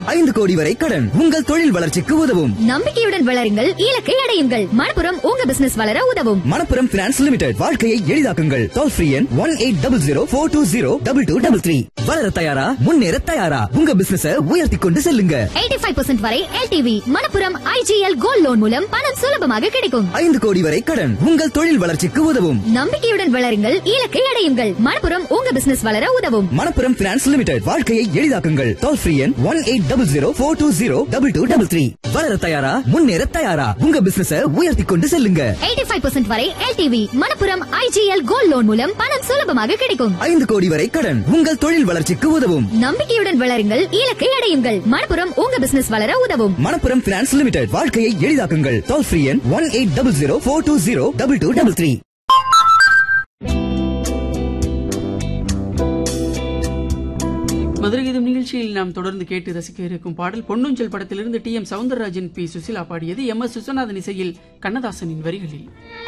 ஐந்து கோடி வரை கடன் உங்கள் தொழில் வளர்ச்சிக்கு உதவும் நம்பிக்கையுடன் வளருங்கள் இலக்கை அடையுங்கள் மணப்புறம் உங்க பிசினஸ் வளர உதவும் மணப்புரம் பினான்ஸ் லிமிடெட் வாழ்க்கையை எளிதாக்குங்கள் டோல் ஃப்ரீ எண் one eight double zero four two zero double two double three வளர தயாரா முன்னேற தயாரா உங்க பிசினஸ உயர்த்தி கொண்டு செல்லுங்க 85% வரை LTV Manappuram IGL gold loan மூலம் பணம் சுலபமாக கிடைக்கும் ஐந்து கோடி வரை கடன் உங்கள் தொழில் வளர்ச்சிக்கு உதவும் நம்பிக்கையுடன் வளருங்கள் இலக்கை அடையுங்கள் மணப்புறம் உங்க பிசினஸ் வளர உதவும் மணப்புரம் பினான்ஸ் லிமிடெட் வாழ்க்கையை எளிதாக்குங்கள் டோல் ஃப்ரீ எண் one eight double zero four two zero double two double three வளர தயாரா முன்னேற தயாரா உங்க பிசினஸ உயர்த்தி கொண்டு செல்லுங்க 85% வரை LTV Manappuram IGL gold loan மூலம் பணம் சுலபமாக கிடைக்கும் ஐந்து கோடி வரை கடன் உங்கள் தொழில் வளர்ச்சிக்கு உதவும் நம்பிக்கையுடன் வளருங்கள் இலக்கை அடையுங்கள் மணப்புறம் உங்க பிசினஸ் வளர உதவும் மணப்புரம் பினான்ஸ் லிமிடெட் வாழ்க்கையை எளிதாக்குங்கள் டோல் ஃப்ரீ எண் one eight double zero four two zero double two double three Madurai கீதம் நிகழ்ச்சியில் நாம் தொடர்ந்து கேட்டு ரசிக்க இருக்கும் பாடல் பொன்னுஞ்சல் படத்திலிருந்து T M Soundararajan P Susheela பாடியது எம் எஸ் விஸ்வநாதன் இசையில் கண்ணதாசனின் வரிகளில்